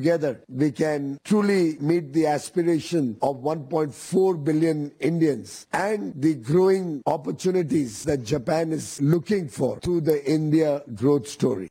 together, we can truly meet the aspiration of 1.4 billion Indians and the growing opportunities that Japan is looking for through the India growth story.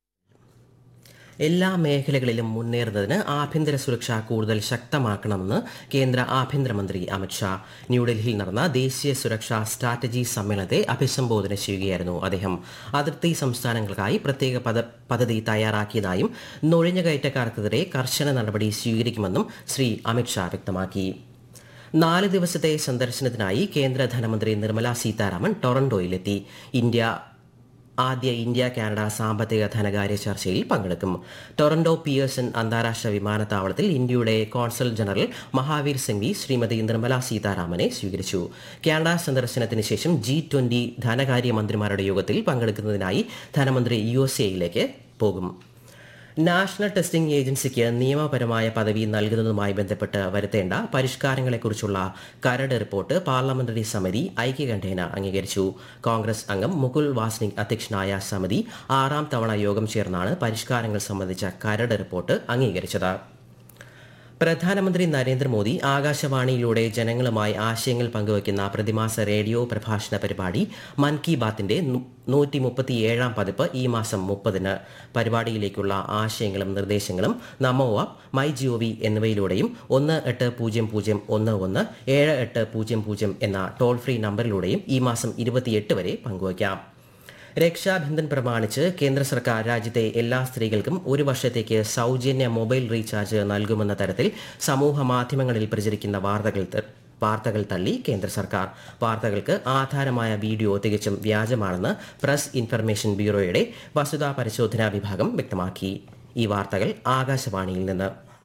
എല്ലാ മേഖലകളിലും മുന്നേറുന്നതിന് ആഭ്യന്തര സുരക്ഷ കൂടുതൽ ശക്തമാക്കണമെന്ന് കേന്ദ്ര ആഭ്യന്തരമന്ത്രി അമിത്ഷാ ന്യൂഡൽഹിയിൽ നടന്ന ദേശീയ സുരക്ഷാ സ്ട്രാറ്റജി സമ്മേളനത്തെ അഭിസംബോധന ചെയ്യുകയായിരുന്നു അദ്ദേഹം അതിർത്തി സംസ്ഥാനങ്ങൾക്കായി പ്രത്യേക പദ പദ്ധതി തയ്യാറാക്കിയതായും നുഴഞ്ഞുകയറ്റക്കാർക്കെതിരെ കർശന നടപടി സ്വീകരിക്കുമെന്നും ശ്രീ അമിത്ഷാ വ്യക്തമാക്കി നാല് ദിവസത്തെ സന്ദർശനത്തിനായി കേന്ദ്ര ധനമന്ത്രി നിർമ്മല സീതാരാമൻ ടൊറന്റോയിലെത്തി ഇന്ത്യ ആദ്യ ഇന്ത്യ കാനഡ സാമ്പത്തിക ധനകാര്യ ചർച്ചയിൽ പങ്കെടുക്കും ടൊറന്റോ പിയേഴ്സൺ അന്താരാഷ്ട്ര വിമാനത്താവളത്തിൽ ഇന്ത്യയുടെ കോൺസൽ ജനറൽ മഹാവീർ സിംഗ്വി ശ്രീമതി നിർമ്മല സീതാരാമനെ സ്വീകരിച്ചു കാനഡ സന്ദർശനത്തിന് ശേഷം ജി ട്വന്റി ധനകാര്യ മന്ത്രിമാരുടെ യോഗത്തിൽ പങ്കെടുക്കുന്നതിനായി ധനമന്ത്രി യു എസ് എയിലേക്ക് പോകും നാഷണൽ ടെസ്റ്റിംഗ് ഏജൻസിക്ക് നിയമപരമായ പദവി നൽകുന്നതുമായി ബന്ധപ്പെട്ട് വരുത്തേണ്ട പരിഷ്കാരങ്ങളെക്കുറിച്ചുള്ള കരട് റിപ്പോർട്ട് പാർലമെന്ററി സമിതി ഐക്യകണ്ഠേന അംഗീകരിച്ചു കോൺഗ്രസ് അംഗം മുകുൽ വാസ്നിക് അധ്യക്ഷനായ സമിതി ആറാം തവണ യോഗം ചേർന്നാണ് പരിഷ്കാരങ്ങൾ സംബന്ധിച്ച കരട് റിപ്പോർട്ട് അംഗീകരിച്ചത് പ്രധാനമന്ത്രി നരേന്ദ്രമോദി ആകാശവാണിയിലൂടെ ജനങ്ങളുമായി ആശയങ്ങൾ പങ്കുവയ്ക്കുന്ന പ്രതിമാസ റേഡിയോ പ്രഭാഷണ പരിപാടി മൻ കി ബാത്തിന്റെ നൂറ്റി മുപ്പത്തിയേഴാം പതിപ്പ് ഈ മാസം മുപ്പതിന് പരിപാടിയിലേക്കുള്ള ആശയങ്ങളും നിർദ്ദേശങ്ങളും നമോ ആപ്പ് മൈ ജിഒവി എന്നിവയിലൂടെയും ഒന്ന് എട്ട് പൂജ്യം പൂജ്യം ഒന്ന് ഒന്ന് ഏഴ് എട്ട് പൂജ്യം പൂജ്യം എന്ന ടോൾ ഫ്രീ നമ്പറിലൂടെയും ഈ മാസം ഇരുപത്തിയെട്ട് വരെ പങ്കുവയ്ക്കാം രക്ഷാബന്ധൻ പ്രമാണിച്ച് കേന്ദ്ര സർക്കാർ രാജ്യത്തെ എല്ലാ സ്ത്രീകൾക്കും ഒരു വർഷത്തേക്ക് സൗജന്യ മൊബൈൽ റീചാർജ് നൽകുമെന്ന തരത്തിൽ സമൂഹ മാധ്യമങ്ങളിൽ പ്രചരിക്കുന്ന വാർത്തകൾ വാർത്തകൾ തള്ളി കേന്ദ്ര സർക്കാർ വാർത്തകൾക്ക് ആധാരമായ വീഡിയോ തികച്ചും വ്യാജമാണെന്ന് പ്രസ് ഇൻഫർമേഷൻ ബ്യൂറോയുടെ വസ്തുതാ പരിശോധനാ വിഭാഗം വ്യക്തമാക്കി ഈ വാർത്തകൾ ആകാശവാണിയിൽ നിന്ന്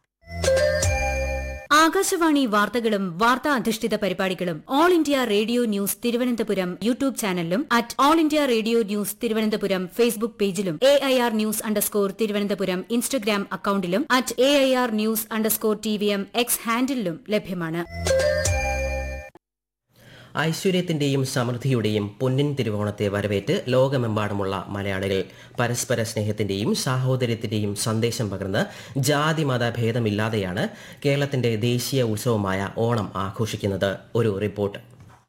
ആകാശവാണി വാർത്തകളും വാർത്താ അധിഷ്ഠിത പരിപാടികളും all India radio news Thiruvananthapuram YouTube ചാനലിലും at all India radio news Thiruvananthapuram Facebook പേജിലും A I R news underscore Thiruvananthapuram Instagram അക്കൌണ്ടിലും at A I R news underscore T V M X ഹാൻഡിലും ലഭ്യമാണ് ഐശ്വര്യത്തിന്റെയും സമൃദ്ധിയുടെയും പൊന്നിൻ തിരുവോണത്തെ വരവേറ്റ് ലോകമെമ്പാടുമുള്ള മലയാളികൾ പരസ്പര സ്നേഹത്തിന്റെയും സാഹോദര്യത്തിന്റെയും സന്ദേശം പകർന്ന് ജാതി മത ഭേദമില്ലാതെയാണ് കേരളത്തിന്റെ ദേശീയ ഉത്സവമായ ഓണം ആഘോഷിക്കുന്നത് ഒരു റിപ്പോർട്ട്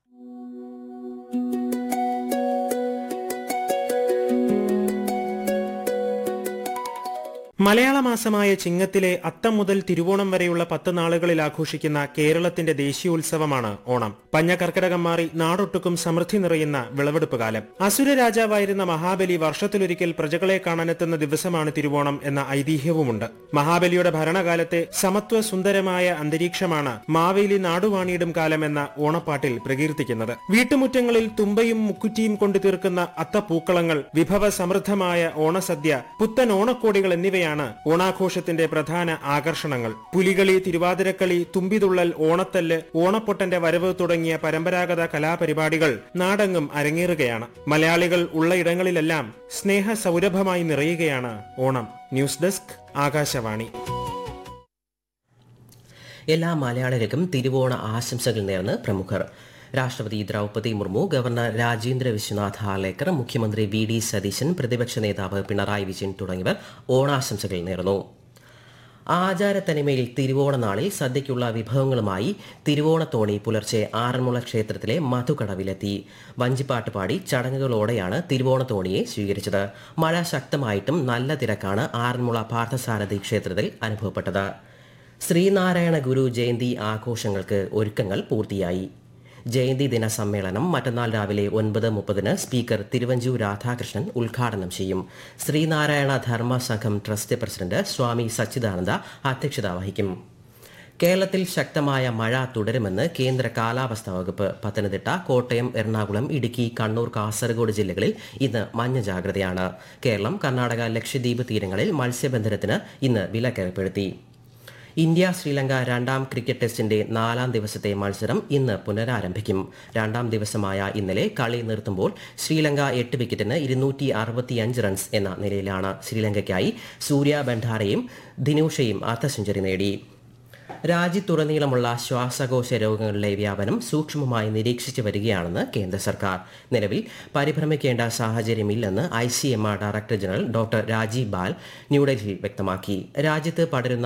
മലയാള മാസമായ ചിങ്ങത്തിലെ അത്തം മുതൽ തിരുവോണം വരെയുള്ള പത്ത് നാളുകളിൽ ആഘോഷിക്കുന്ന കേരളത്തിന്റെ ദേശീയോത്സവമാണ് ഓണം പഞ്ഞകർക്കിടകം മാറി നാടൊട്ടുക്കും സമൃദ്ധി നിറയുന്ന വിളവെടുപ്പ് കാലം അസുര രാജാവായിരുന്ന മഹാബലി വർഷത്തിലൊരിക്കൽ പ്രജകളെ കാണാനെത്തുന്ന ദിവസമാണ് തിരുവോണം എന്ന ഐതിഹ്യവുമുണ്ട് മഹാബലിയുടെ ഭരണകാലത്തെ സമത്വ സുന്ദരമായ അന്തരീക്ഷമാണ് മാവേലി നാടുവാണിയിടും കാലം എന്ന ഓണപ്പാട്ടിൽ പ്രകീർത്തിക്കുന്നത് വീട്ടുമുറ്റങ്ങളിൽ തുമ്പയും മുക്കുറ്റിയും കൊണ്ടു തീർക്കുന്ന അത്തപ്പൂക്കളങ്ങൾ വിഭവ സമൃദ്ധമായ ഓണസദ്യ പുത്തൻ ഓണക്കോടികൾ എന്നിവയാണ് ഓണാഘോഷത്തിന്റെ പ്രധാന ആകർഷണങ്ങൾ പുലികളി തിരുവാതിരക്കളി തുമ്പിതുള്ളൽ ഓണത്തല്ല് ഓണപ്പൊട്ടന്റെ വരവ് തുടങ്ങിയ പരമ്പരാഗത കലാപരിപാടികൾ നാടെങ്ങും അരങ്ങേറുകയാണ് മലയാളികൾ ഉള്ളയിടങ്ങളിലെല്ലാം സ്നേഹ സൗരഭമായി നിറയുകയാണ് ഓണം ന്യൂസ് ഡെസ്ക് ആകാശവാണി എല്ലാ മലയാളികൾക്കും തിരുവോണ ആശംസകൾ നേർന്ന് പ്രമുഖർ രാഷ്ട്രപതി ദ്രൗപദി മുർമു ഗവർണർ രാജേന്ദ്ര വിശ്വനാഥ് ഹാലേക്കർ മുഖ്യമന്ത്രി വി ഡി സതീശൻ പ്രതിപക്ഷ നേതാവ് പിണറായി വിജയൻ തുടങ്ങിയവർ ഓണാശംസകൾ നേർന്നു ആചാരത്തനിമയിൽ തിരുവോണ നാളിൽ സദ്യയ്ക്കുള്ള വിഭവങ്ങളുമായി തിരുവോണത്തോണി പുലർച്ചെ ആറന്മുള ക്ഷേത്രത്തിലെ മധുകടവിലെത്തി വഞ്ചിപ്പാട്ട് പാടി ചടങ്ങുകളോടെയാണ് തിരുവോണത്തോണിയെ സ്വീകരിച്ചത് മഴ ശക്തമായിട്ടും നല്ല തിരക്കാണ് ആറന്മുള പാർത്ഥസാരഥി ക്ഷേത്രത്തിൽ അനുഭവപ്പെട്ടത് ശ്രീനാരായണ ഗുരു ജയന്തി ആഘോഷങ്ങൾക്ക് ഒരുക്കങ്ങൾ പൂർത്തിയായി ജയന്തി ദിന സമ്മേളനം മറ്റന്നാൾ രാവിലെ ഒൻപത് മുപ്പതിന് സ്പീക്കർ തിരുവഞ്ചൂർ രാധാകൃഷ്ണൻ ഉദ്ഘാടനം ചെയ്യും ശ്രീനാരായണ ധർമ്മ സംഘം ട്രസ്റ്റ് പ്രസിഡന്റ് സ്വാമി സച്ചിദാനന്ദ അധ്യക്ഷത വഹിക്കും കേരളത്തിൽ ശക്തമായ മഴ തുടരുമെന്ന് കേന്ദ്ര കാലാവസ്ഥാ വകുപ്പ് പത്തനംതിട്ട കോട്ടയം എറണാകുളം ഇടുക്കി കണ്ണൂർ കാസർഗോഡ് ജില്ലകളിൽ ഇന്ന് മഞ്ഞ ജാഗ്രതയാണ് കേരളം കർണാടക ലക്ഷദ്വീപ് തീരങ്ങളിൽ മത്സ്യബന്ധനത്തിന് ഇന്ന് വിലക്കേർപ്പെടുത്തി ഇന്ത്യ ശ്രീലങ്ക രണ്ടാം ക്രിക്കറ്റ് ടെസ്റ്റിന്റെ നാലാം ദിവസത്തെ മത്സരം ഇന്ന് പുനരാരംഭിക്കും രണ്ടാം ദിവസമായ ഇന്നലെ കളി നിർത്തുമ്പോൾ ശ്രീലങ്ക എട്ട് വിക്കറ്റിന് ഇരുന്നൂറ്റി അറുപത്തിയഞ്ച് റൺസ് എന്ന നിലയിലാണ് ശ്രീലങ്കയ്ക്കായി സൂര്യ ബണ്ഡാരയും ദിനൂഷയും അർദ്ധ സെഞ്ചുറി നേടി രാജ്യത്തുടനീളമുള്ള ശ്വാസകോശ രോഗങ്ങളുടെ വ്യാപനം സൂക്ഷ്മമായി നിരീക്ഷിച്ചു വരികയാണെന്ന് കേന്ദ്ര സർക്കാർ നിലവിൽ പരിഭ്രമിക്കേണ്ട സാഹചര്യമില്ലെന്ന് I C M R director general doctor Rajiv Bahl ന്യൂഡൽഹിയിൽ വ്യക്തമാക്കി രാജ്യത്ത് പടരുന്ന